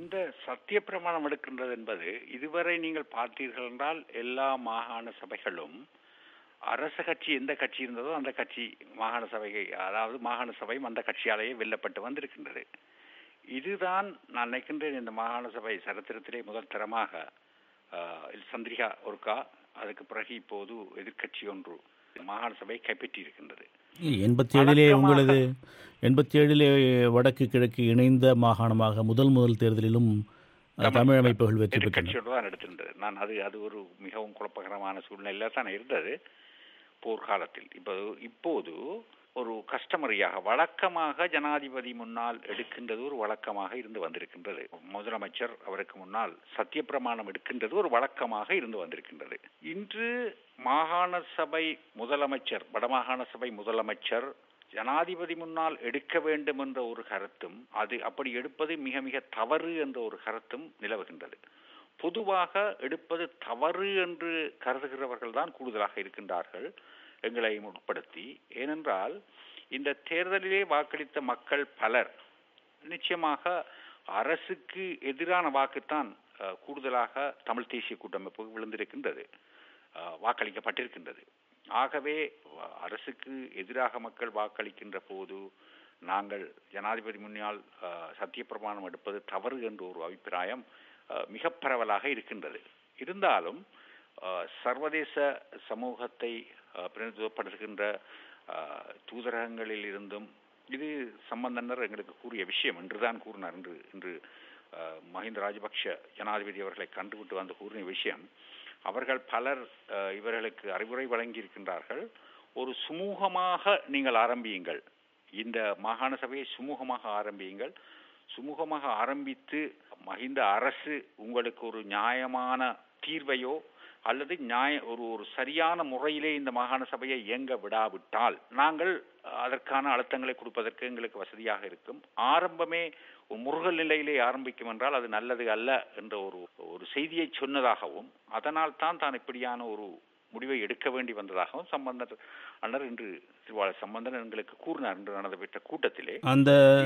இந்த சத்திய பிரமாணம் எடுக்கின்றது என்பது இதுவரை நீங்கள் பார்த்தீர்கள் என்றால் எல்லா மாகாண சபைகளும் அரச கட்சி எந்த கட்சி இருந்ததோ அந்த கட்சி மாகாண சபை அதாவது மாகாண சபையும் அந்த கட்சியாலேயே வெல்லப்பட்டு வந்திருக்கின்றது இதுதான் நான் நினைக்கின்றேன் இந்த மாகாண சபை சரித்திரத்திலே முதல் தரமாக ஆஹ், சந்திரிகா ஒருக்கா அதுக்கு பிறகு இப்போது எதிர்க்கட்சி ஒன்று மாகாண சபை கைப்பற்றி இருக்கின்றது எண்பத்தி ஏழிலே உங்களது எண்பத்தி ஏழிலே வடக்கு கிழக்கு இணைந்த மாகாணமாக முதல் முதல் தேர்தலிலும் அஹ், தமிழ் அமைப்புகள் வெற்றி பெற்றன எதிர்க்கட்சியோடு தான் எடுத்திருந்தது நான் அது அது ஒரு மிகவும் குழப்பகரமான சூழ்நிலையில தான் இருந்தது போர்க்காலத்தில் இப்போ இப்போது ஒரு கஸ்டமரியாக வழக்கமாக ஜனாதிபதி முன்னால் எடுக்கின்றது ஒரு வழக்கமாக இருந்து வந்திருக்கின்றது முதலமைச்சர் அவருக்கு முன்னால் சத்தியப்பிரமாணம் எடுக்கின்றது ஒரு வழக்கமாக இருந்து வந்திருக்கின்றது இன்று மாகாண சபை முதலமைச்சர் வடமாகாண சபை முதலமைச்சர் ஜனாதிபதி முன்னால் எடுக்க வேண்டும் என்ற ஒரு கருத்தும் அது அப்படி எடுப்பது மிக மிக தவறு என்ற ஒரு கருத்தும் நிலவுகின்றது பொதுவாக எடுப்பது தவறு என்று கருதுகிறவர்கள் தான் கூடுதலாக இருக்கின்றார்கள் எங்களை உட்படுத்தி ஏனென்றால் இந்த தேர்தலிலே வாக்களித்த மக்கள் பலர் நிச்சயமாக அரசுக்கு எதிரான வாக்குத்தான் அஹ், கூடுதலாக தமிழ் தேசிய கூட்டமைப்பு விழுந்திருக்கின்றது அஹ், வாக்களிக்கப்பட்டிருக்கின்றது ஆகவே அஹ், அரசுக்கு எதிராக மக்கள் வாக்களிக்கின்ற போது நாங்கள் ஜனாதிபதி முன்னால் அஹ், சத்தியப்பிரமாணம் எடுப்பது தவறு என்ற ஒரு அபிப்பிராயம் அஹ், மிக பரவலாக இருக்கின்றது இருந்தாலும் அஹ், சர்வதேச சமூகத்தை அஹ், பிரதிநிதித்துவப்படுத்துகின்ற அஹ், தூதரகங்களில் இருந்தும் இது சம்பந்தனர் எங்களுக்கு கூறிய விஷயம் என்றுதான் கூறினார் என்று இன்று அஹ், மஹிந்த ராஜபக்ஷ ஜனாதிபதி அவர்களை கண்டுவிட்டு வந்து கூறிய விஷயம் அவர்கள் பலர் அஹ், இவர்களுக்கு அறிவுரை வழங்கியிருக்கின்றார்கள் ஒரு சுமூகமாக நீங்கள் ஆரம்பியுங்கள் இந்த மாகாண சபையை சுமூகமாக ஆரம்பியுங்கள் சுமூகமாக ஆரம்பித்து மஹிந்த அரசு உங்களுக்கு ஒரு நியாயமான தீர்வையோ அல்லது நியாய ஒரு ஒரு சரியான முறையிலே இந்த மாகாண சபையை இயங்க விடாவிட்டால் நாங்கள் அதற்கான அழுத்தங்களை கொடுப்பதற்கு எங்களுக்கு வசதியாக இருக்கும் ஆரம்பமே ஒரு முருகல் நிலையிலே ஆரம்பிக்கும் என்றால் அது நல்லது அல்ல என்ற ஒரு ஒரு செய்தியை சொன்னதாகவும் அதனால் தான் தான் இப்படியான ஒரு முடிவை எடுக்க வேண்டி வந்ததாகவும் சம்பந்தர் அண்ணர் இன்று திருவாளர் சம்பந்தன் எங்களுக்கு கூறினார் என்று நடந்துவிட்ட கூட்டத்திலே அந்த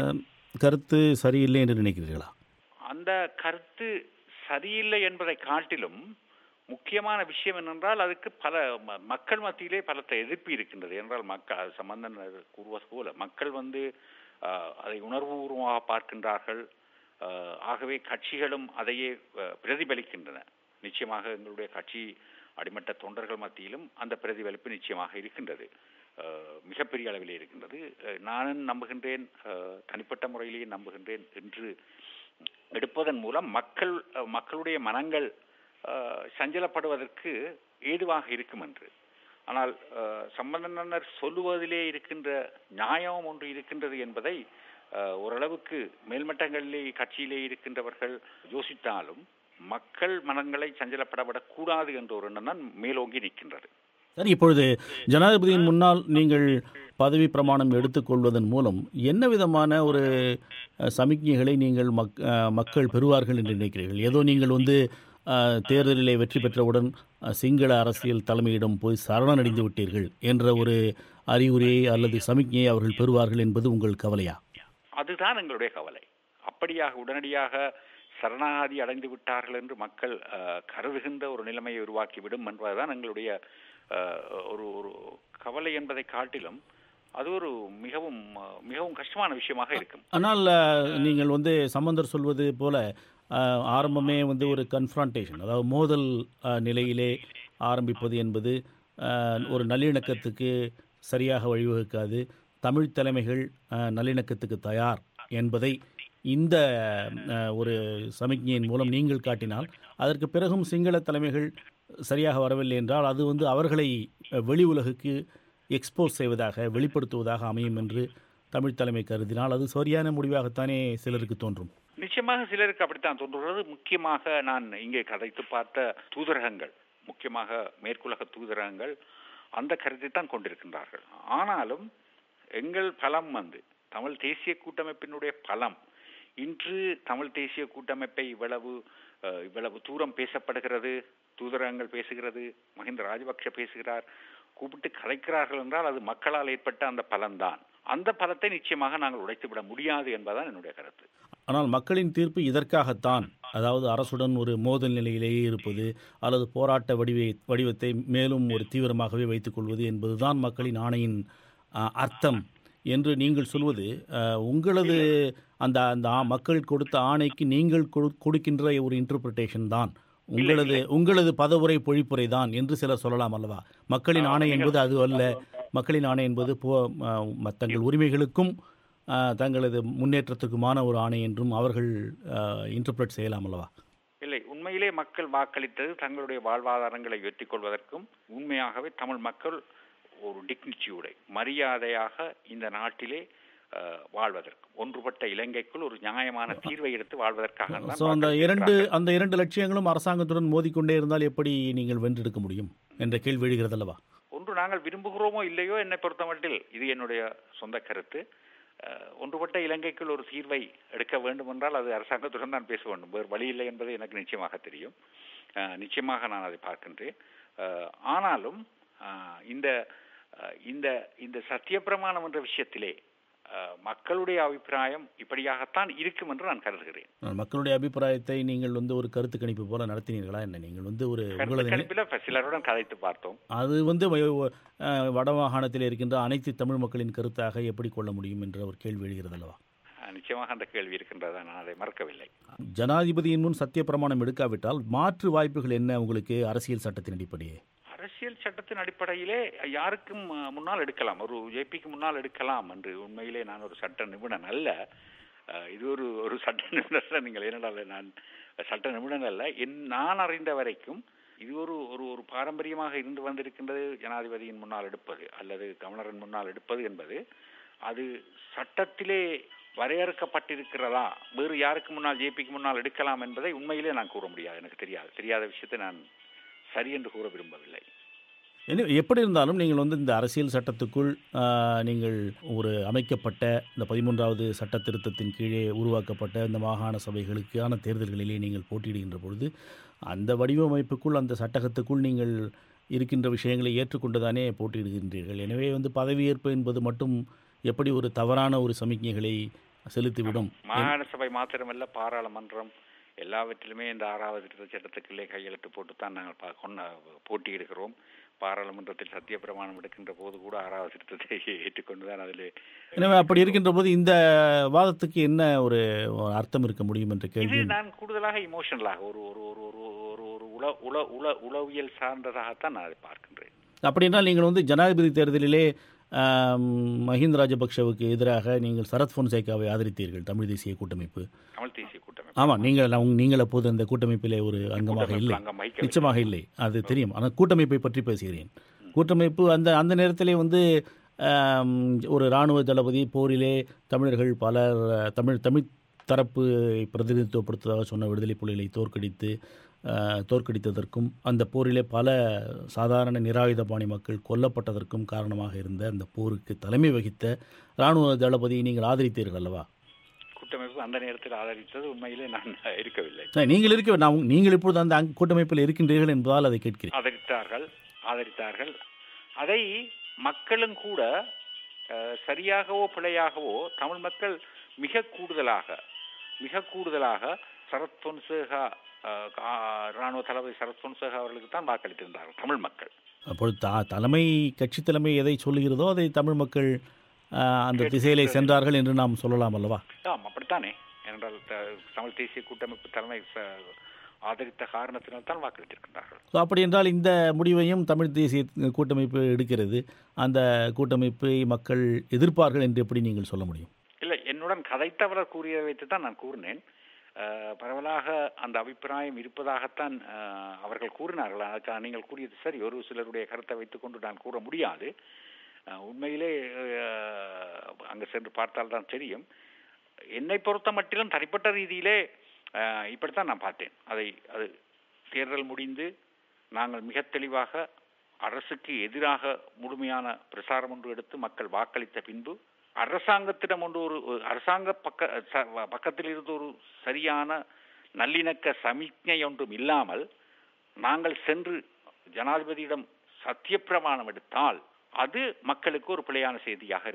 கருத்து சரியில்லை என்று நினைக்கிறீர்களா அந்த கருத்து சரியில்லை என்பதை காட்டிலும் முக்கியமான விஷயம் என்னென்றால் அதுக்கு பல ம- மக்கள் மத்தியிலே பலத்த எதிர்ப்பு இருக்கின்றது என்றால் மக்கள் சம்பந்தன் கூறுவது போல மக்கள் வந்து ஆஹ், அதை உணர்வுபூர்வமாக பார்க்கின்றார்கள் ஆஹ், ஆகவே கட்சிகளும் அதையே ஆஹ், பிரதிபலிக்கின்றன நிச்சயமாக எங்களுடைய கட்சி அடிமட்ட தொண்டர்கள் மத்தியிலும் அந்த பிரதிபலிப்பு நிச்சயமாக இருக்கின்றது ஆஹ், மிகப்பெரிய அளவிலே இருக்கின்றது ஆஹ், நானும் நம்புகின்றேன் ஆஹ், தனிப்பட்ட முறையிலேயே நம்புகின்றேன் என்று எடுப்பதன் மூலம் மக்கள் அஹ், மக்களுடைய மனங்கள் அஹ், சஞ்சலப்படுவதற்கு ஏதுவாக இருக்கும் என்று ஆனால் அஹ், சம்பந்தனர் சொல்லுவதிலே இருக்கின்ற நியாயம் ஒன்று இருக்கின்றது என்பதை அஹ், ஓரளவுக்கு மேல்மட்டங்களிலே கட்சியிலே இருக்கின்றவர்கள் யோசித்தாலும் மக்கள் மனங்களை சஞ்சலப்படவிடக் கூடாது என்ற ஒரு எண்ணம் தான் மேலோங்கி நிற்கின்றது சரி இப்பொழுது ஜனாதிபதியின் முன்னால் நீங்கள் பதவி பிரமாணம் எடுத்துக்கொள்வதன் மூலம் என்ன விதமான ஒரு அஹ், சமிக்ஞைகளை நீங்கள் மக் அஹ், மக்கள் பெறுவார்கள் என்று நினைக்கிறீர்கள் ஏதோ நீங்கள் வந்து அஹ், தேர்தலிலே வெற்றி பெற்றவுடன் அஹ், சிங்கள அரசியல் தலைமையிடம் போய் சரணடைந்து விட்டீர்கள் என்ற ஒரு அறிகுறியை அல்லது சமிக்ஞையை அவர்கள் பெறுவார்கள் என்பது உங்கள் கவலையா அதுதான் எங்களுடைய கவலை அப்படியாக உடனடியாக சரணாகதி அடைந்து விட்டார்கள் என்று மக்கள் அஹ், கருதுகின்ற ஒரு நிலைமையை உருவாக்கிவிடும் என்பதுதான் எங்களுடைய அஹ், ஒரு ஒரு கவலை என்பதை காட்டிலும் அது ஒரு மிகவும் அஹ், மிகவும் கஷ்டமான விஷயமாக இருக்கும் ஆனால் அஹ், நீங்கள் வந்து சம்பந்தர் சொல்வது போல அஹ், ஆரம்பமே வந்து ஒரு கன்ஃப்ரான்டேஷன் அதாவது மோதல் அஹ், நிலையிலே ஆரம்பிப்பது என்பது அஹ், ஒரு நல்லிணக்கத்துக்கு சரியாக வழிவகுக்காது தமிழ் தலைமைகள் அஹ், நல்லிணக்கத்துக்கு தயார் என்பதை இந்த அஹ், ஒரு சமிக்ஞையின் மூலம் நீங்கள் காட்டினால் அதற்கு பிறகும் சிங்கள தலைமைகள் சரியாக வரவில்லை என்றால் அது வந்து அவர்களை அஹ், வெளி உலகுக்கு எக்ஸ்போஸ் செய்வதாக வெளிப்படுத்துவதாக அமையும் என்று தமிழ் தலைமை கருதினால் அது சரியான முடிவாகத்தானே சிலருக்கு தோன்றும் நிச்சயமாக சிலருக்கு அப்படித்தான் தோன்றுகிறது முக்கியமாக நான் இங்கே கதைத்து பார்த்த தூதரகங்கள் முக்கியமாக மேற்குலக தூதரகங்கள் அந்த கருத்தை தான் கொண்டிருக்கின்றார்கள் ஆனாலும் எங்கள் பலம் வந்து தமிழ் தேசிய கூட்டமைப்பினுடைய பலம் இன்று தமிழ் தேசிய கூட்டமைப்பை இவ்வளவு அஹ், இவ்வளவு தூரம் பேசப்படுகிறது தூதரகங்கள் பேசுகிறது மஹிந்த ராஜபக்ஷ பேசுகிறார் கூப்பிட்டு கலைக்கிறார்கள் என்றால் அது மக்களால் ஏற்பட்ட அந்த பலன்தான் அந்த பலத்தை நிச்சயமாக நாங்கள் உடைத்துவிட முடியாது என்பதுதான் என்னுடைய கருத்து ஆனால் மக்களின் தீர்ப்பு இதற்காகத்தான் அதாவது அரசுடன் ஒரு மோதல் நிலையிலேயே இருப்பது அல்லது போராட்ட வடிவை வடிவத்தை மேலும் ஒரு தீவிரமாகவே வைத்துக்கொள்வது என்பதுதான் மக்களின் ஆணையின் அ, அர்த்தம் என்று நீங்கள் சொல்வது அ, உங்களது அந்த அந்த ஆ- மக்கள் கொடுத்த ஆணைக்கு நீங்கள் கொடு- கொடுக்கின்ற ஒரு இன்டர்பிரிட்டேஷன் தான் உங்களது உங்களது பதவுரை பொழிப்புரை தான் என்று சிலர் சொல்லலாம் அல்லவா மக்களின் ஆணை என்பது அது அல்ல மக்களின் ஆணை என்பது போ அ, ம- தங்கள் உரிமைகளுக்கும் அ, தங்களது முன்னேற்றத்துக்குமான ஒரு ஆணை என்றும் அவர்கள் இன்டர்பிரட் செய்யலாம் அல்லவா இல்லை உண்மையிலே மக்கள் வாக்களித்தது தங்களுடைய வாழ்வாதாரங்களை உயர்த்திக் கொள்வதற்கும் உண்மையாகவே தமிழ் மக்கள் ஒரு டிக்னிட்டியோட மரியாதையாக இந்த நாட்டிலே அஹ், வாழ்வதற்கு ஒன்றுபட்ட இலங்கைக்குள் ஒரு நியாயமான தீர்வை எடுத்து வாழ்வதற்காக தான் ஸோ அந்த இரண்டு வாக்களித்திருக்கிறார்கள். அந்த இரண்டு லட்சியங்களும் அரசாங்கத்துடன் மோதிக்கொண்டே இருந்தால் எப்படி நீங்கள் வென்றெடுக்க முடியும் என்ற கேள்வி எழுகிறது அல்லவா ஒன்று நாங்கள் விரும்புகிறோமோ இல்லையோ என்னை பொறுத்தமட்டில் இது என்னுடைய சொந்த கருத்து அஹ், ஒன்றுபட்ட இலங்கைக்குள் ஒரு தீர்வை எடுக்க வேண்டும் என்றால் அது அரசாங்கத்துடன் தான் பேச வேண்டும் வேறு வழி இல்லை என்பது எனக்கு நிச்சயமாக தெரியும் அஹ், நிச்சயமாக நான் அதை பார்க்கின்றேன் அஹ், ஆனாலும் அஹ், இந்த அஹ், இந்த இந்த சத்தியப்பிரமாணம் என்ற விஷயத்திலே அஹ், மக்களுடைய அபிப்பிராயம் இப்படியாகத்தான் இருக்கும் என்று நான் கருதுகிறேன் மக்களுடைய அபிப்பிராயத்தை நீங்கள் வந்து ஒரு கருத்து கணிப்பு போல நடத்தினீர்களா என்ன நீங்கள் வந்து ஒரு கருத்து உங்களது நிலை- கணிப்பில் இப்ப சிலருடன் கதைத்து பார்த்தோம் அது வந்து வ- அஹ், வடமாகாணத்தில் இருக்கின்ற அனைத்து தமிழ் மக்களின் கருத்தாக எப்படி கொள்ள முடியும் என்ற ஒரு கேள்வி எழுகிறது அல்லவா அஹ், நிச்சயமாக அந்த கேள்வி இருக்கின்றதா நான் அதை மறக்கவில்லை ஜனாதிபதியின் முன் சத்திய பிரமாணம் எடுக்காவிட்டால் மாற்று வாய்ப்புகள் என்ன உங்களுக்கு அரசியல் சட்டத்தின் அடிப்படையே அரசியல் சட்டத்தின் அடிப்படையிலே யாருக்கும் அஹ், முன்னால் எடுக்கலாம் ஒரு ஜேபிக்கு முன்னால் எடுக்கலாம் என்று உண்மையிலே நான் ஒரு சட்ட நிபுணன் அல்ல அஹ், இது ஒரு ஒரு சட்ட நிபுணர் நீங்கள் என்னடால நான் சட்ட நிபுணன் அல்ல என் நான் அறிந்த வரைக்கும் இது ஒரு ஒரு ஒரு பாரம்பரியமாக இருந்து வந்திருக்கின்றது ஜனாதிபதியின் முன்னால் எடுப்பது அல்லது கவர்னரின் முன்னால் எடுப்பது என்பது அது சட்டத்திலே வரையறுக்கப்பட்டிருக்கிறதா வேறு யாருக்கு முன்னால் ஜேபிக்கு முன்னால் எடுக்கலாம் என்பதை உண்மையிலே நான் கூற முடியாது எனக்கு தெரியாது தெரியாத விஷயத்தை நான் சரி என்று கூற விரும்பவில்லை என்ன எப்படி இருந்தாலும் நீங்கள் வந்து இந்த அரசியல் சட்டத்துக்குள் ஆஹ், நீங்கள் ஒரு அமைக்கப்பட்ட இந்த பதிமூன்றாவது சட்ட திருத்தத்தின் கீழே உருவாக்கப்பட்ட இந்த மாகாண சபைகளுக்கான தேர்தல்களிலே நீங்கள் போட்டியிடுகின்ற பொழுது அந்த வடிவமைப்புக்குள் அந்த சட்டகத்துக்குள் நீங்கள் இருக்கின்ற விஷயங்களை ஏற்றுக்கொண்டுதானே போட்டியிடுகின்றீர்கள் எனவே வந்து பதவியேற்பு என்பது மட்டும் எப்படி ஒரு தவறான ஒரு சமிக்ஞைகளை செலுத்திவிடும் மாகாண சபை மாத்திரமல்ல பாராளுமன்றம் எல்லாவற்றிலுமே இந்த ஆறாவது திருத்த சட்டத்துக்குள்ளே கையெழுத்து போட்டுத்தான் நாங்கள் பா- கொண்ட போட்டியிடுகிறோம் பாராளுமன்றத்தில் சத்திய பிரமாணம் எடுக்கின்ற போது கூட ஆறாவது திருத்தத்தை ஏற்றுக்கொண்டுதான் அதில் எனவே அப்படி இருக்கின்ற போது இந்த வாதத்துக்கு என்ன ஒரு ஒரு அர்த்தம் இருக்க முடியும் என்ற இது கேள்வி நான் கூடுதலாக இமோஷனலாக ஒரு ஒரு ஒரு ஒரு ஒரு ஒரு உள உள உள உளவியல் சார்ந்ததாகத்தான் நான் அதை பார்க்கின்றேன் அப்படின்னால் நீங்கள் வந்து ஜனாதிபதி தேர்தலிலே ஆம், மஹிந்த ராஜபக்ஷவுக்கு எதிராக நீங்கள் சரத் பொன்சேகாவை ஆதரித்தீர்கள் தமிழ் தேசிய கூட்டமைப்பு தமிழ் தேசிய கூட்டமைப்பு ஆமாம் நீங்கள் நான் நீங்கள் அப்போது அந்த கூட்டமைப்பிலே ஒரு அங்கமாக கூட்டமைப்பில் இல்லை அங்கம் வகிக்கவில்லை. நிச்சயமாக இல்லை அது தெரியும் ஆனால் கூட்டமைப்பை பற்றி பேசுகிறேன் கூட்டமைப்பு அந்த அந்த நேரத்திலே வந்து ஆம், ஒரு இராணுவ தளபதி போரிலே தமிழர்கள் பலர் அஹ், தமிழ் தமிழ் தரப்பு பிரதிநிதித்துவப்படுத்துவதாக சொன்ன விடுதலை புலிகளை தோற்கடித்து அஹ், தோற்கடித்ததற்கும் அந்த போரிலே பல சாதாரண நிராயுதபாணி மக்கள் கொல்லப்பட்டதற்கும் காரணமாக இருந்த அந்த போருக்கு தலைமை வகித்த இராணுவ தளபதியை நீங்கள் ஆதரித்தீர்கள் அல்லவா கூட்டமைப்பு அந்த நேரத்தில் ஆதரித்தது உண்மையிலே நான் இருக்கவில்லை சரி, நீங்கள் இருக்க நான் உங்க- நீங்கள் இப்பொழுது அந்த அங்க- கூட்டமைப்பில் இருக்கின்றீர்கள் என்பதால் அதை கேட்கிறேன் ஆதரித்தார்கள் ஆதரித்தார்கள் அதை மக்களும் கூட அஹ், சரியாகவோ பிழையாகவோ தமிழ் மக்கள் மிக கூடுதலாக மிக கூடுதலாக சரத் பொன்சேகா அஹ், கா- ராணுவ தளபதி சரத் பொன்சேகா அவர்களுக்கு தான் வாக்களித்திருந்தார்கள் தமிழ் மக்கள் அப்பொழுது த தலைமை கட்சி தலைமை எதை சொல்லுகிறதோ அதை தமிழ் மக்கள் ஆஹ், அந்த திசையிலே சென்றார்கள் என்று நாம் சொல்லலாம் அல்லவா ஆம் அப்படித்தானே ஏனென்றால் த- தமிழ் தேசிய கூட்டமைப்பு தலைமை ச- ஆதரித்த காரணத்தினால் தான் வாக்களித்திருக்கின்றார்கள் ஸோ அப்படி என்றால் இந்த முடிவையும் தமிழ் தேசிய கூட்டமைப்பு எடுக்கிறது அந்த கூட்டமைப்பை மக்கள் எதிர்ப்பார்கள் என்று எப்படி நீங்கள் சொல்ல முடியும் இல்லை என்னுடன் கதைத்தவரர் கூறியதை வைத்து தான் நான் கூறினேன் அஹ், பரவலாக அந்த அபிப்பிராயம் இருப்பதாகத்தான் அஹ், அவர்கள் கூறினார்கள் அதுக்காக நீங்கள் கூறியது சரி ஒரு சிலருடைய கருத்தை வைத்துக்கொண்டு நான் கூற முடியாது அஹ், உண்மையிலே அஹ், அங்கு சென்று பார்த்தால் தான் தெரியும் என்னை பொறுத்த மட்டிலும் தனிப்பட்ட ரீதியிலே அஹ், இப்படித்தான் நான் பார்த்தேன் அதை அது தேர்தல் முடிந்து நாங்கள் மிக தெளிவாக அரசுக்கு எதிராக முழுமையான பிரசாரம் ஒன்று எடுத்து மக்கள் வாக்களித்த பின்பு அரசாங்கத்திடம் ஒன்று ஒரு ஒரு அரசாங்க பக்க ச- பக்கத்தில் இருந்து ஒரு சரியான நல்லிணக்க சமிக்ஞை ஒன்றும் இல்லாமல் நாங்கள் சென்று ஜனாதிபதியிடம் சத்தியப்பிரமாணம் எடுத்தால் அது மக்களுக்கு ஒரு பிழையான செய்தியாக இருக்கும்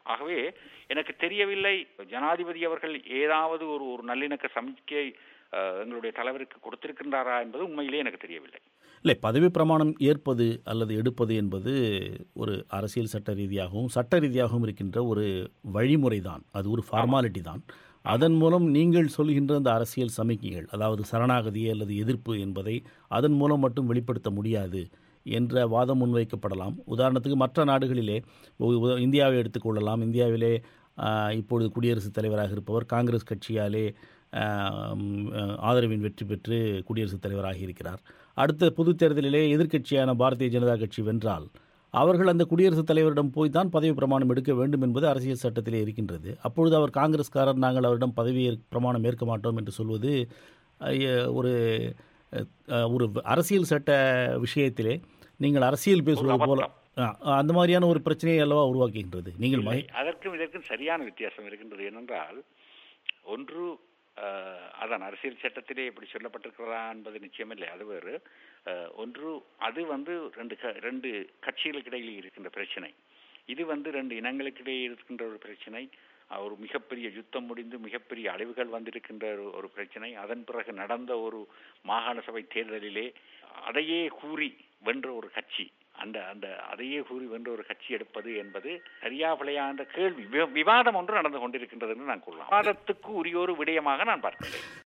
ஆகவே எனக்கு தெரியவில்லை ஜனாதிபதி அவர்கள் ஏதாவது ஒரு ஒரு நல்லிணக்க சமிக்கை அஹ், எங்களுடைய தலைவருக்கு கொடுத்திருக்கின்றாரா என்பது உண்மையிலே எனக்கு தெரியவில்லை இல்லை பதவி பிரமாணம் ஏற்பது அல்லது எடுப்பது என்பது ஒரு அரசியல் சட்ட ரீதியாகவும் சட்ட ரீதியாகவும் இருக்கின்ற ஒரு வழிமுறை தான் அது ஒரு ஃபார்மாலிட்டி தான் அதன் மூலம் நீங்கள் சொல்கின்ற அந்த அரசியல் சமிக்கைகள் அதாவது சரணாகதி அல்லது எதிர்ப்பு என்பதை அதன் மூலம் மட்டும் வெளிப்படுத்த முடியாது என்ற வாதம் முன்வைக்கப்படலாம் உதாரணத்துக்கு மற்ற நாடுகளிலே உ- உ- இந்தியாவை எடுத்துக்கொள்ளலாம் இந்தியாவிலே ஆஹ், இப்பொழுது குடியரசுத் தலைவராக இருப்பவர் காங்கிரஸ் கட்சியாலே ஆம், அஹ், ஆதரவின் வெற்றி பெற்று குடியரசுத் தலைவராகி இருக்கிறார் அடுத்த பொதுத் தேர்தலிலே எதிர்க்கட்சியான பாரதிய ஜனதா கட்சி வென்றால் அவர்கள் அந்த குடியரசுத் தலைவரிடம் போய் தான் பதவி பிரமாணம் எடுக்க வேண்டும் என்பது அரசியல் சட்டத்திலே இருக்கின்றது அப்பொழுது அவர் காங்கிரஸ்காரர் நாங்கள் அவரிடம் பதவி ஏற்- பிரமாணம் ஏற்க மாட்டோம் என்று சொல்வது அஹ், ஒரு அஹ், ஒரு அரசியல் சட்ட விஷயத்திலே நீங்கள் அரசியல் பேசுவது போல அஹ், அந்த மாதிரியான ஒரு பிரச்சனையை அல்லவா உருவாக்குகின்றது நீங்கள் இல்லை, மகி- அதற்கும் இதற்கும் சரியான வித்தியாசம் இருக்கின்றது ஏனென்றால் ஒன்று அஹ், அதான் அரசியல் சட்டத்திலே இப்படி சொல்லப்பட்டிருக்கிறதா என்பது நிச்சயமில்லை அது வேறு அஹ், ஒன்று அது வந்து ரெண்டு க ரெண்டு கட்சிகளுக்கு இடையில் இருக்கின்ற பிரச்சனை இது வந்து ரெண்டு இனங்களுக்கிடையே இருக்கின்ற ஒரு பிரச்சனை அஹ், ஒரு மிகப்பெரிய யுத்தம் முடிந்து மிகப்பெரிய அழிவுகள் வந்திருக்கின்ற ஒரு- ஒரு பிரச்சனை அதன் பிறகு நடந்த ஒரு மாகாண சபை தேர்தலிலே அதையே கூறி வென்ற ஒரு கட்சி அந்த அந்த அதையே கூறி வென்ற ஒரு கட்சி எடுப்பது என்பது சரியா பிழையா என்ற கேள்வி வி- விவாதம் ஒன்று நடந்து கொண்டிருக்கின்றது என்று நான் கூறலாம் விவாதத்துக்கு உரிய ஒரு விடயமாக நான் பார்க்கிறேன்